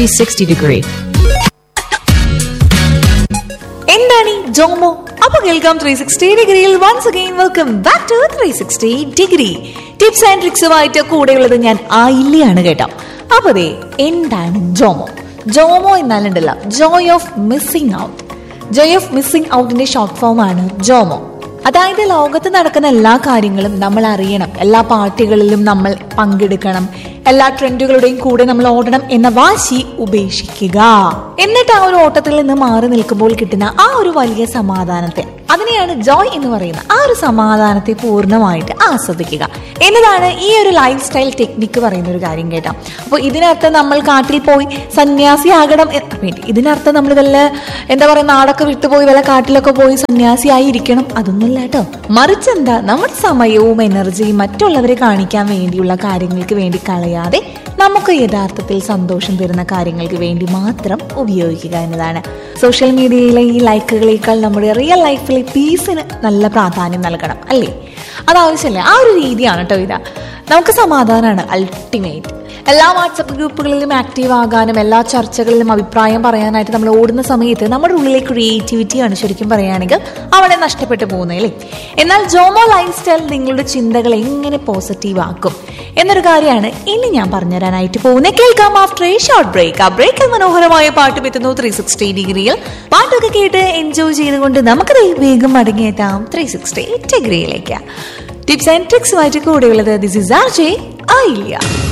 360 degree. എന്താണ് ഈ JOMO അപ്പൊ കേൾക്കാം ത്രീ സിക്സ്റ്റി ഡിഗ്രിയിൽ once again welcome back to three sixty degree tips and ട്രിക്സുമായിട്ട് കൂടെയുള്ളത് ഞാൻ ആയില്യാണ് കേട്ടോ അപ്പൊ അതെ എന്താണ് ജോമോ ജോമോ എന്നാലുണ്ടല്ലോ joy of missing out joy of missing ഔട്ടിന്റെ ഷോർട്ട് ഫോം ആണ് ജോമോ അതായത് ലോകത്ത് നടക്കുന്ന എല്ലാ കാര്യങ്ങളും നമ്മൾ അറിയണം എല്ലാ പാർട്ടികളിലും നമ്മൾ പങ്കെടുക്കണം എല്ലാ ട്രെൻഡുകളുടെയും കൂടെ നമ്മൾ ഓടണം എന്ന വാശി ഉപേക്ഷിക്കുക എന്നിട്ട് ആ ഒരു ഓട്ടത്തിൽ നിന്ന് മാറി നിൽക്കുമ്പോൾ കിട്ടുന്ന ആ ഒരു വലിയ സമാധാനത്തെ അതിനെയാണ് ജോയ് എന്ന് പറയുന്നത് ആ ഒരു സമാധാനത്തെ പൂർണ്ണമായിട്ട് ആസ്വദിക്കുക എന്നതാണ് ഈ ഒരു ലൈഫ് സ്റ്റൈൽ ടെക്നിക്ക് പറയുന്ന ഒരു കാര്യം കേട്ടോ അപ്പോൾ ഇതിനർത്ഥം നമ്മൾ കാട്ടിൽ പോയി സന്യാസിയാകണം എ- വേണ്ടി ഇതിനർത്ഥം നമ്മൾ വല്ല എന്താ പറയുക നാടൊക്കെ വിട്ടുപോയി വല്ല കാട്ടിലൊക്കെ പോയി സന്യാസിയായി ഇരിക്കണം അതൊന്നുമല്ല കേട്ടോ മറിച്ച് എന്താ നമ്മുടെ സമയവും എനർജിയും മറ്റുള്ളവരെ കാണിക്കാൻ വേണ്ടിയുള്ള കാര്യങ്ങൾക്ക് വേണ്ടി കളയാതെ നമുക്ക് യഥാർത്ഥത്തിൽ സന്തോഷം തരുന്ന കാര്യങ്ങൾക്ക് വേണ്ടി മാത്രം ഉപയോഗിക്കുക എന്നതാണ് സോഷ്യൽ മീഡിയയിലെ ഈ ലൈക്കുകളേക്കാൾ നമ്മുടെ റിയൽ ലൈഫിലെ പീസിന് നല്ല പ്രാധാന്യം നൽകണം അല്ലേ അത് ആവശ്യമല്ലേ ആ ഒരു രീതിയാണ് കേട്ടോ ഇതാ നമുക്ക് സമാധാനമാണ് അൾട്ടിമേറ്റ് എല്ലാ വാട്സപ്പ് ഗ്രൂപ്പുകളിലും ആക്റ്റീവ് ആകാനും എല്ലാ ചർച്ചകളിലും അഭിപ്രായം പറയാനായിട്ട് നമ്മൾ ഓടുന്ന സമയത്ത് നമ്മുടെ ഉള്ളിലെ ക്രിയേറ്റിവിറ്റിയാണ് ശരിക്കും പറയുകയാണെങ്കിൽ അവിടെ നഷ്ടപ്പെട്ടു പോകുന്നതല്ലേ എന്നാൽ ജോമോ ലൈഫ് സ്റ്റൈൽ നിങ്ങളുടെ ചിന്തകൾ എങ്ങനെ പോസിറ്റീവ് ആക്കും എന്നൊരു കാര്യമാണ് ഇനി ഞാൻ പറഞ്ഞുതരാനായിട്ട് പോകുന്നത് കേൾക്കാം ആഫ്റ്റർ എ ഷോർട്ട് ബ്രേക്ക് ആ ബ്രേക്ക് മനോഹരമായ പാട്ടും എത്തുന്നു ത്രീ സിക്സ്റ്റി ഡിഗ്രിയിൽ പാട്ടൊക്കെ കേട്ട് എൻജോയ് ചെയ്തുകൊണ്ട് നമുക്ക് ദേ വേഗം മടങ്ങിയെത്താം ത്രീ സിക്സ്റ്റി ഡിഗ്രിയിലേക്ക് ടിപ്സ് ആൻഡ് ട്രിക്സുമായിട്ട് കൂടെയുള്ളത് ദിസ് ഇസ് ആർ ജെ ആയില്ല